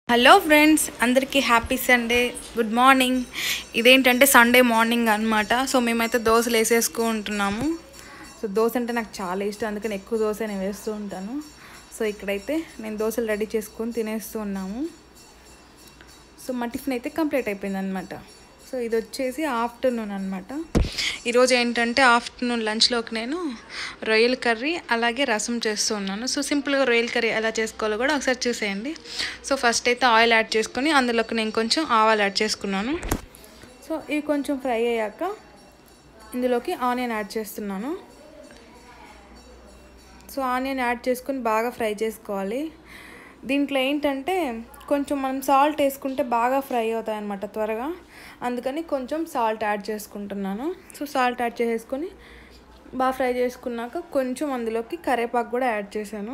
hello friends అందరికీ happy Sunday good morning ఇదేంటంటే Sunday morning అనమాట సో మేమైతే దోశలు వేసేసుకుంటున్నాము సో దోశ అంటే నాకు చాలా ఇష్టం అందుకని ఎక్కువ దోశ నేను వేస్తూ ఉంటాను సో ఇక్కడైతే నేను దోశలు రెడీ చేసుకొని తినేస్తూ ఉన్నాము సో మా టిఫిన్ అయితే కంప్లీట్ అయిపోయింది అనమాట సో ఇది వచ్చేసి ఆఫ్టర్నూన్ అనమాట ఈరోజు ఏంటంటే ఆఫ్టర్నూన్ లంచ్లోకి నేను రొయ్యల కర్రీ అలాగే రసం చేస్తూ ఉన్నాను సో సింపుల్గా రొయ్యల కర్రీ ఎలా చేసుకోవాలో కూడా ఒకసారి చూసేయండి సో ఫస్ట్ అయితే ఆయిల్ యాడ్ చేసుకొని అందులోకి నేను కొంచెం ఆవాలు యాడ్ చేసుకున్నాను సో ఇవి కొంచెం ఫ్రై అయ్యాక ఇందులోకి ఆనియన్ యాడ్ చేస్తున్నాను సో ఆనియన్ యాడ్ చేసుకొని బాగా ఫ్రై చేసుకోవాలి దీంట్లో ఏంటంటే కొంచెం మనం సాల్ట్ వేసుకుంటే బాగా ఫ్రై అవుతాయి అన్నమాట త్వరగా అందుకని కొంచెం సాల్ట్ యాడ్ చేసుకుంటున్నాను సో సాల్ట్ యాడ్ చేసేసుకొని బాగా ఫ్రై చేసుకున్నాక కొంచెం అందులోకి కరివేపాకు కూడా యాడ్ చేశాను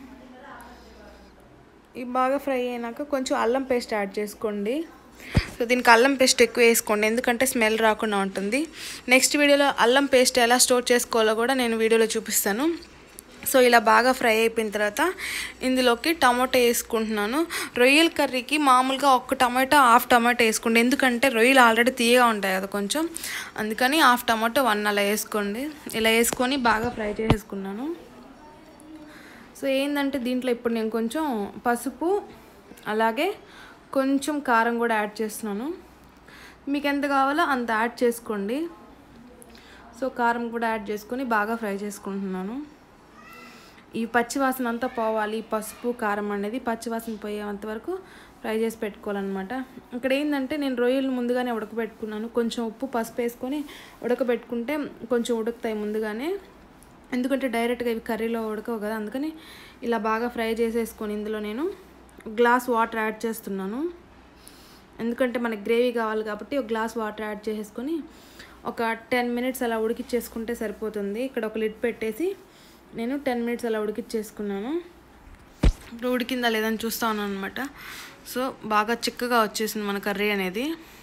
ఇవి బాగా ఫ్రై అయినాక కొంచెం అల్లం పేస్ట్ యాడ్ చేసుకోండి సో దీనికి అల్లం పేస్ట్ ఎక్కువ వేసుకోండి ఎందుకంటే స్మెల్ రాకుండా ఉంటుంది నెక్స్ట్ వీడియోలో అల్లం పేస్ట్ ఎలా స్టోర్ చేసుకోవాలో కూడా నేను వీడియోలో చూపిస్తాను సో ఇలా బాగా ఫ్రై అయిపోయిన తర్వాత ఇందులోకి టమాటో వేసుకుంటున్నాను రొయ్యల కర్రీకి మామూలుగా ఒక్క టమాటో హాఫ్ టమాటో వేసుకోండి ఎందుకంటే రొయ్యలు ఆల్రెడీ తీయగా ఉంటాయి కదా కొంచెం అందుకని హాఫ్ టమాటో వన్ అలా వేసుకోండి ఇలా వేసుకొని బాగా ఫ్రై చేసేసుకున్నాను సో ఏంటంటే దీంట్లో ఇప్పుడు నేను కొంచెం పసుపు అలాగే కొంచెం కారం కూడా యాడ్ చేస్తున్నాను మీకు ఎంత కావాలో అంత యాడ్ చేసుకోండి సో కారం కూడా యాడ్ చేసుకొని బాగా ఫ్రై చేసుకుంటున్నాను ఈ పచ్చివాసన అంతా పోవాలి పసుపు కారం అనేది పచ్చివాసన పోయేంత వరకు ఫ్రై చేసి పెట్టుకోవాలన్నమాట ఇక్కడ ఏంటంటే నేను రొయ్యలు ముందుగానే ఉడకబెట్టుకున్నాను కొంచెం ఉప్పు పసుపు వేసుకొని ఉడకబెట్టుకుంటే కొంచెం ఉడుకుతాయి ముందుగానే ఎందుకంటే డైరెక్ట్గా ఇవి కర్రీలో ఉడకవు కదా అందుకని ఇలా బాగా ఫ్రై చేసేసుకొని ఇందులో నేను గ్లాస్ వాటర్ యాడ్ చేస్తున్నాను ఎందుకంటే మనకి గ్రేవీ కావాలి కాబట్టి ఒక గ్లాస్ వాటర్ యాడ్ చేసేసుకొని ఒక టెన్ మినిట్స్ అలా ఉడికిచ్చేసుకుంటే సరిపోతుంది ఇక్కడ ఒక లిడ్ పెట్టేసి నేను టెన్ మినిట్స్ అలా ఉడికిచ్చేసుకున్నాను ఇప్పుడు ఉడికిందా లేదని చూస్తా ఉన్నాను అనమాట సో బాగా చిక్కగా వచ్చేసింది మన కర్రీ అనేది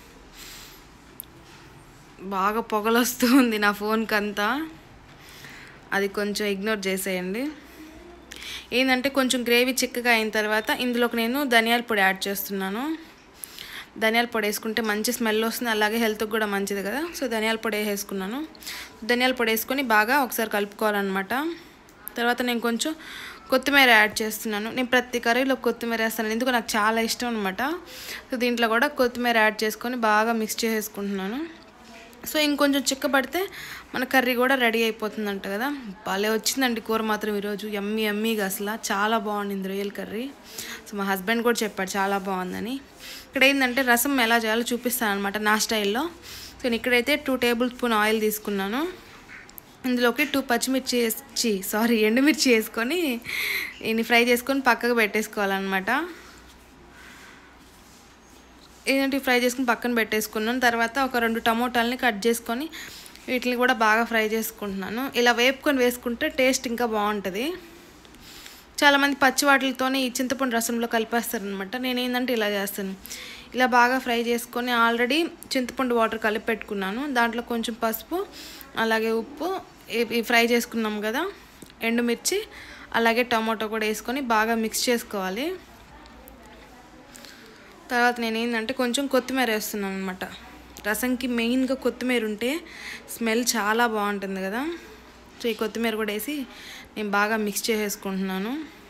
బాగా పొగలొస్తూ ఉంది నా ఫోన్కి అంతా అది కొంచెం ఇగ్నోర్ చేసేయండి ఏంటంటే కొంచెం గ్రేవీ చిక్కగా అయిన తర్వాత ఇందులోకి నేను ధనియాల పొడి యాడ్ చేస్తున్నాను ధనియాల పొడి వేసుకుంటే మంచి స్మెల్ వస్తుంది అలాగే హెల్త్కి కూడా మంచిది కదా సో ధనియాల పొడి వేసుకున్నాను ధనియాల పొడి వేసుకొని బాగా ఒకసారి కలుపుకోవాలన్నమాట తర్వాత నేను కొంచెం కొత్తిమీర యాడ్ చేస్తున్నాను నేను ప్రతి కర్రీలో కొత్తిమీర వేస్తాను ఎందుకు నాకు చాలా ఇష్టం అనమాట సో దీంట్లో కూడా కొత్తిమీర యాడ్ చేసుకొని బాగా మిక్స్ చేసేసుకుంటున్నాను సో ఇంకొంచెం చిక్కబడితే మన కర్రీ కూడా రెడీ అయిపోతుందంట కదా భలే వచ్చిందండి కూర మాత్రం ఈరోజు ఎమ్మి ఎమ్మీగా అసలు చాలా బాగుండింది రొయ్యల కర్రీ సో మా హస్బెండ్ కూడా చెప్పాడు చాలా బాగుందని ఇక్కడ ఏంటంటే రసం ఎలా చేయాలో చూపిస్తాను అనమాట నా స్టైల్లో సో నేను ఇక్కడైతే టూ టేబుల్ స్పూన్ ఆయిల్ తీసుకున్నాను ఇందులోకి టూ పచ్చిమిర్చి వేసి సారీ ఎండుమిర్చి వేసుకొని దీన్ని ఫ్రై చేసుకొని పక్కకు పెట్టేసుకోవాలన్నమాట ఏంటంటే ఫ్రై చేసుకుని పక్కన పెట్టేసుకున్నాను తర్వాత ఒక రెండు టమోటాలని కట్ చేసుకొని వీటిని కూడా బాగా ఫ్రై చేసుకుంటున్నాను ఇలా వేపుకొని వేసుకుంటే టేస్ట్ ఇంకా బాగుంటుంది చాలామంది పచ్చి వాటిలతోనే ఈ చింతపండు రసంలో కలిపేస్తారనమాట నేను ఏంటంటే ఇలా చేస్తాను ఇలా బాగా ఫ్రై చేసుకొని ఆల్రెడీ చింతపండు వాటర్ కలిపి పెట్టుకున్నాను దాంట్లో కొంచెం పసుపు అలాగే ఉప్పు ఇవి ఫ్రై చేసుకున్నాం కదా ఎండుమిర్చి అలాగే టమాటో కూడా వేసుకొని బాగా మిక్స్ చేసుకోవాలి తర్వాత నేను ఏంటంటే కొంచెం కొత్తిమీర వేస్తున్నాను అనమాట రసంకి మెయిన్గా కొత్తిమీర ఉంటే స్మెల్ చాలా బాగుంటుంది కదా సో ఈ కొత్తిమీర కూడా వేసి నేను బాగా మిక్స్ చేసేసుకుంటున్నాను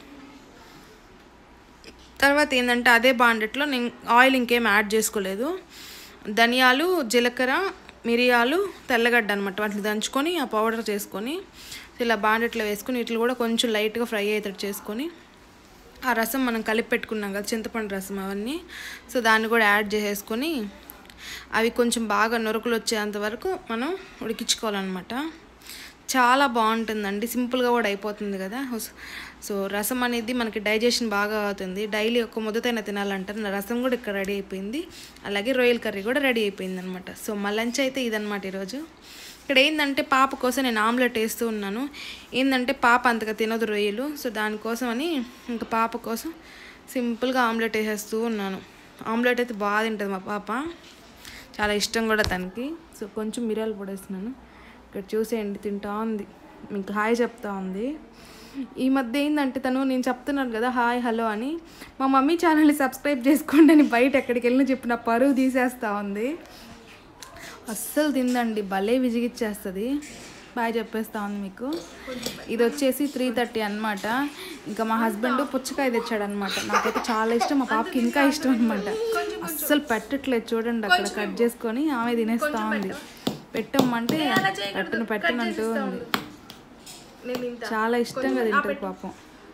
తర్వాత ఏంటంటే అదే బాండెట్లో నేను ఆయిల్ ఇంకేం యాడ్ చేసుకోలేదు ధనియాలు జీలకర్ర మిరియాలు తెల్లగడ్డ అనమాట వాటిని దంచుకొని ఆ పౌడర్ చేసుకొని ఇలా బాండెట్లో వేసుకొని వీటిని కూడా కొంచెం లైట్గా ఫ్రై అయ్యేటట్టు చేసుకొని ఆ రసం మనం కలిపి పెట్టుకున్నాం కదా చింతపండు రసం అవన్నీ సో దాన్ని కూడా యాడ్ చేసేసుకొని అవి కొంచెం బాగా నొరకలు వచ్చేంత వరకు మనం ఉడికించుకోవాలన్నమాట చాలా బాగుంటుందండి సింపుల్గా కూడా అయిపోతుంది కదా సో రసం అనేది మనకి డైజెషన్ బాగా అవుతుంది డైలీ ఒక ముద్దతైన తినాలంటారు రసం కూడా ఇక్కడ రెడీ అయిపోయింది అలాగే రొయ్యల కర్రీ కూడా రెడీ అయిపోయింది అనమాట సో మా లంచ్ అయితే ఇదనమాట ఈరోజు ఇక్కడ ఏంటంటే పాప కోసం నేను ఆమ్లెట్ వేస్తూ ఉన్నాను ఏంటంటే పాప అంతగా తినదు రొయ్యలు సో దానికోసం అని ఇంకా పాప కోసం సింపుల్గా ఆమ్లెట్ వేసేస్తూ ఉన్నాను ఆమ్లెట్ అయితే బాగా తింటుంది మా పాప చాలా ఇష్టం కూడా తనకి సో కొంచెం మిరియాలు పొడేస్తున్నాను ఇక్కడ చూసేయండి తింటా ఉంది మీకు హాయ్ చెప్తా ఉంది ఈ మధ్య ఏంటంటే తను నేను చెప్తున్నాను కదా హాయ్ హలో అని మా మమ్మీ ఛానల్ని సబ్స్క్రైబ్ చేసుకోండి అని బయట ఎక్కడికి వెళ్ళినా చెప్పి నా పరువు తీసేస్తా ఉంది అస్సలు తిందండి భలే విజిగిచ్చేస్తుంది బాగా చెప్పేస్తా ఉంది మీకు ఇది వచ్చేసి త్రీ థర్టీ అనమాట ఇంకా మా హస్బెండ్ పుచ్చకాయ తెచ్చాడు అనమాట నాకైతే చాలా ఇష్టం మా పాపకి ఇంకా ఇష్టం అనమాట అస్సలు పెట్టట్లేదు చూడండి అక్కడ కట్ చేసుకొని ఆమె తినేస్తా ఉంది పెట్టమ్మంటే పెట్టను పెట్టను అంటూ ఉంది చాలా ఇష్టంగా తింటుంది పాపం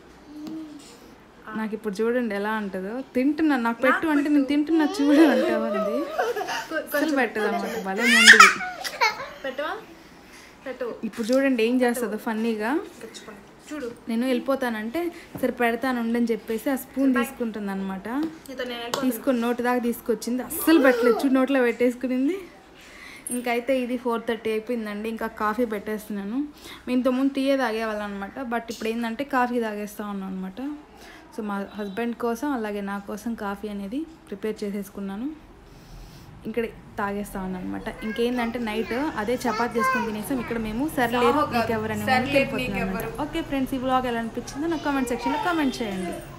నాకు ఇప్పుడు చూడండి ఎలా ఉంటుందో తింటున్నా నాకు పెట్టు అంటే నేను తింటున్నా చూడు అంటే ఉంది అసలు పెట్టదు అనమాట భలే ముందుది పెట్టవా పెట్టు ఇప్పుడు చూడండి ఏం చేస్తుందో ఫన్నీగా తెచ్చుకోండి చూడు నేను వెళ్ళిపోతానంటే సరే పెడతాను ఉండని చెప్పేసి ఆ స్పూన్ తీసుకుంటుంది అనమాట నీతో నేను వెళ్ళిపో- తీసుకొని నోటి దాకా తీసుకొచ్చింది అస్సలు పెట్టలేదు చూడు నోట్లో పెట్టేసుకునింది ఇంకైతే ఇది ఫోర్ థర్టీ అయిపోయిందండి ఇంకా కాఫీ పెట్టేస్తున్నాను మేము ఇంతకుముందు టీయే తాగేవాళ్ళం అనమాట బట్ ఇప్పుడు ఏంటంటే కాఫీ తాగేస్తా ఉన్నాం అనమాట సో మా హస్బెండ్ కోసం అలాగే నా కోసం కాఫీ అనేది ప్రిపేర్ చేసేసుకున్నాను ఇక్కడ తాగేస్తా ఉన్నాను అనమాట ఇంకేందంటే నైట్ అదే చపాతి చేసుకొని తినేసాం ఇక్కడ మేము సర్లేరు నీకెవరని వెళ్ళిపోతున్నాం ఓకే ఫ్రెండ్స్ ఈ బ్లాగ్ ఎలా అనిపించిందో నాకు కామెంట్ సెక్షన్లో కామెంట్ చేయండి